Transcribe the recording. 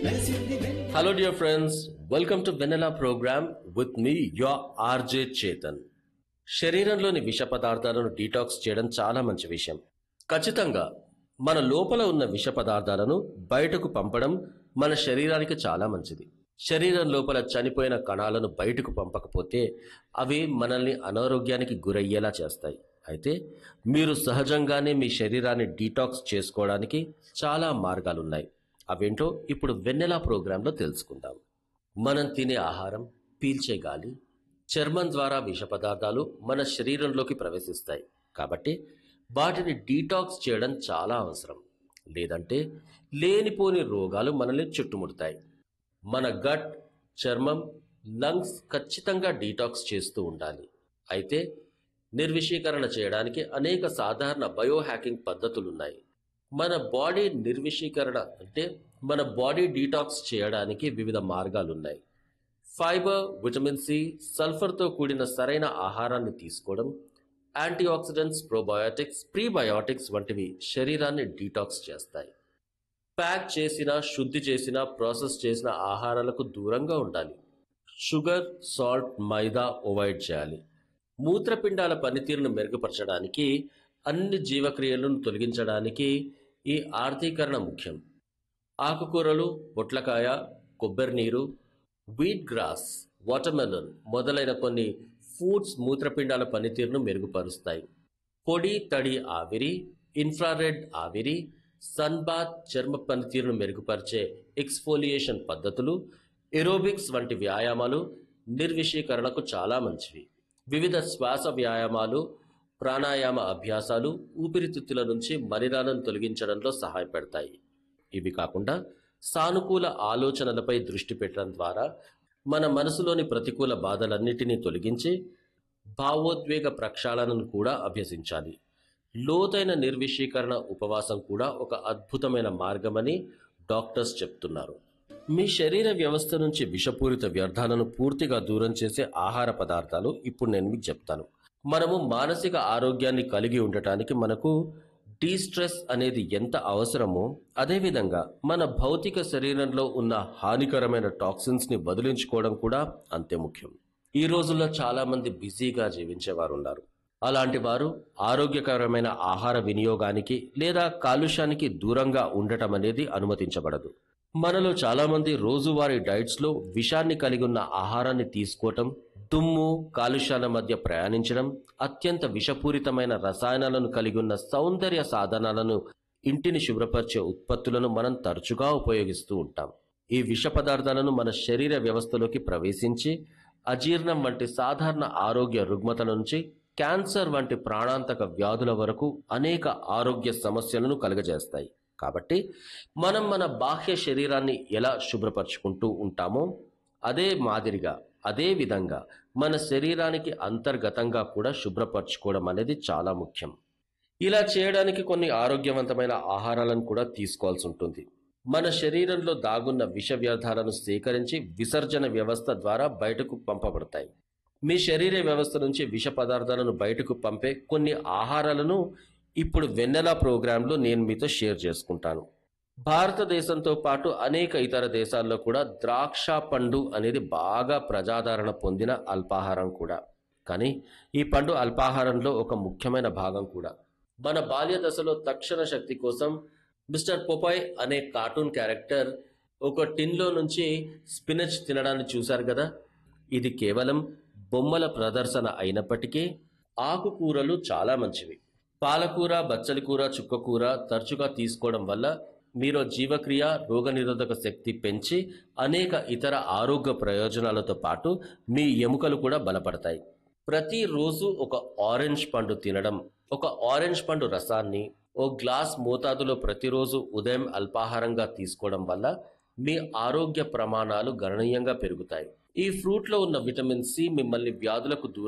Hello, dear friends. Welcome to Vanilla program with me, your RJ Chetan. శరీరంలోని విష పదార్థాలను detox చేయడం చాలా మంచి విషయం ఖచ్చితంగా మన లోపల ఉన్న విష పదార్థాలను బయటకు పంపడం మన శరీరానికి చాలా మంచిది శరీరం లోపల చనిపోయిన కణాలను బయటకు పంపకపోతే అవి మనల్ని అనారోగ్యానికి గురయ్యేలా చేస్తాయి అయితే మీరు సహజంగానే మీ శరీరాన్ని డీటాక్స్ చేసుకోవడానికి చాలా మార్గాలున్నాయి అవేంటో ఇప్పుడు వెన్నెలా ప్రోగ్రాంలో తెలుసుకుందాం మనం తినే ఆహారం పీల్చే గాలి చర్మం ద్వారా విష పదార్థాలు మన శరీరంలోకి ప్రవేశిస్తాయి కాబట్టి వాటిని డీటాక్స్ చేయడం చాలా అవసరం లేదంటే లేనిపోని రోగాలు మనల్ని చుట్టుముడతాయి మన గట్ చర్మం లంగ్స్ ఖచ్చితంగా డీటాక్స్ చేస్తూ ఉండాలి అయితే నిర్విషీకరణ చేయడానికి అనేక సాధారణ బయో హ్యాకింగ్ పద్ధతులున్నాయి మన బాడీ నిర్విషీకరణ అంటే మన బాడీ డీటాక్స్ చేయడానికి వివిధ మార్గాలున్నాయి ఫైబర్ విటమిన్ సి సల్ఫర్తో కూడిన సరైన ఆహారాన్ని తీసుకోవడం యాంటీ ఆక్సిడెంట్స్ ప్రోబయోటిక్స్ ప్రీబయోటిక్స్ వంటివి శరీరాన్ని డీటాక్స్ చేస్తాయి ప్యాక్ చేసిన శుద్ధి చేసిన ప్రాసెస్ చేసిన ఆహారాలకు దూరంగా ఉండాలి షుగర్ సాల్ట్ మైదా అవాయిడ్ చేయాలి మూత్రపిండాల పనితీరును మెరుగుపరచడానికి అన్ని జీవక్రియలను తొలగించడానికి ఈ ఆర్థీకరణ ముఖ్యం ఆకుకూరలు పొట్లకాయ కొబ్బరి నీరు వీట్ గ్రాస్ వాటర్మెలన్ మొదలైన కొన్ని ఫుడ్స్ మూత్రపిండాల పనితీరును మెరుగుపరుస్తాయి పొడి తడి ఆవిరి ఇన్ఫ్రారెడ్ ఆవిరి సన్బాత్ చర్మ పనితీరును మెరుగుపరిచే ఎక్స్ఫోలియేషన్ పద్ధతులు ఎరోబిక్స్ వంటి వ్యాయామాలు నిర్విషీకరణకు చాలా మంచివి వివిధ శ్వాస వ్యాయామాలు ప్రాణాయామ అభ్యాసాలు ఊపిరితిత్తుల నుంచి మలినాలను తొలగించడంలో సహాయపడతాయి ఇవి కాకుండా సానుకూల ఆలోచనలపై దృష్టి పెట్టడం ద్వారా మన మనసులోని ప్రతికూల బాధలన్నిటినీ తొలగించి భావోద్వేగ ప్రక్షాళనను కూడా అభ్యసించాలి లోతైన నిర్విషీకరణ ఉపవాసం కూడా ఒక అద్భుతమైన మార్గమని డాక్టర్స్ చెప్తున్నారు మీ శరీర వ్యవస్థ నుంచి విషపూరిత వ్యర్థాలను పూర్తిగా దూరం చేసే ఆహార పదార్థాలు ఇప్పుడు నేను మీకు చెప్తాను మనము మానసిక ఆరోగ్యాన్ని కలిగి ఉండటానికి మనకు డీస్ట్రెస్ అనేది ఎంత అవసరమో అదేవిధంగా మన భౌతిక శరీరంలో ఉన్న హానికరమైన టాక్సిన్స్ ని వదిలించుకోవడం కూడా అంతే ముఖ్యం ఈ రోజుల్లో చాలా మంది బిజీగా జీవించేవారు ఉన్నారు అలాంటి వారు ఆరోగ్యకరమైన ఆహార వినియోగానికి లేదా కాలుష్యానికి దూరంగా ఉండటం అనేది అనుమతించబడదు మనలో చాలా మంది రోజువారీ డైట్స్ లో విషాన్ని కలిగి ఉన్న ఆహారాన్ని తీసుకోవటం దుమ్ము కాలుష్యాల మధ్య ప్రయాణించడం అత్యంత విషపూరితమైన రసాయనాలను కలిగి ఉన్న సౌందర్య సాధనాలను ఇంటిని శుభ్రపరిచే ఉత్పత్తులను మనం తరచుగా ఉపయోగిస్తూ ఉంటాం ఈ విష పదార్థాలను మన శరీర వ్యవస్థలోకి ప్రవేశించి అజీర్ణం వంటి సాధారణ ఆరోగ్య రుగ్మతల నుంచి క్యాన్సర్ వంటి ప్రాణాంతక వ్యాధుల వరకు అనేక ఆరోగ్య సమస్యలను కలుగజేస్తాయి కాబట్టి మనం మన బాహ్య శరీరాన్ని ఎలా శుభ్రపరచుకుంటూ ఉంటామో అదే మాదిరిగా అదే విధంగా మన శరీరానికి అంతర్గతంగా కూడా శుభ్రపరచుకోవడం అనేది చాలా ముఖ్యం ఇలా చేయడానికి కొన్ని ఆరోగ్యవంతమైన ఆహారాలను కూడా తీసుకోవాల్సి ఉంటుంది మన శరీరంలో దాగున్న విష వ్యర్థాలను సేకరించి విసర్జన వ్యవస్థ ద్వారా బయటకు పంపబడతాయి మీ శరీర వ్యవస్థ నుంచి విష పదార్థాలను బయటకు పంపే కొన్ని ఆహారాలను ఇప్పుడు వెన్నెల ప్రోగ్రాంలో నేను మీతో షేర్ చేసుకుంటాను భారతదేశంతో పాటు అనేక ఇతర దేశాల్లో కూడా ద్రాక్ష పండు అనేది బాగా ప్రజాదరణ పొందిన అల్పాహారం కూడా కానీ ఈ పండు అల్పాహారంలో ఒక ముఖ్యమైన భాగం కూడా మన బాల్య దశలో తక్షణ శక్తి కోసం మిస్టర్ పొపాయ్ అనే కార్టూన్ క్యారెక్టర్ ఒక టిన్లో నుంచి స్పినచ్ తినడాన్ని చూశారు కదా ఇది కేవలం బొమ్మల ప్రదర్శన అయినప్పటికీ ఆకుకూరలు చాలా మంచివి పాలకూర బచ్చలి కూర చుక్కకూర తరచుగా తీసుకోవడం వల్ల మీలో జీవక్రియ రోగనిరోధక శక్తి పెంచి అనేక ఇతర ఆరోగ్య ప్రయోజనాలతో పాటు మీ ఎముకలు కూడా బలపడతాయి ప్రతిరోజు ఒక ఆరెంజ్ పండు తినడం ఒక ఆరెంజ్ పండు రసాన్ని ఓ గ్లాస్ మోతాదులో ప్రతిరోజు ఉదయం అల్పాహారంగా తీసుకోవడం వల్ల మీ ఆరోగ్య ప్రమాణాలు గణనీయంగా పెరుగుతాయి ఈ ఫ్రూట్లో ఉన్న విటమిన్ సి మిమ్మల్ని వ్యాధులకు దూరం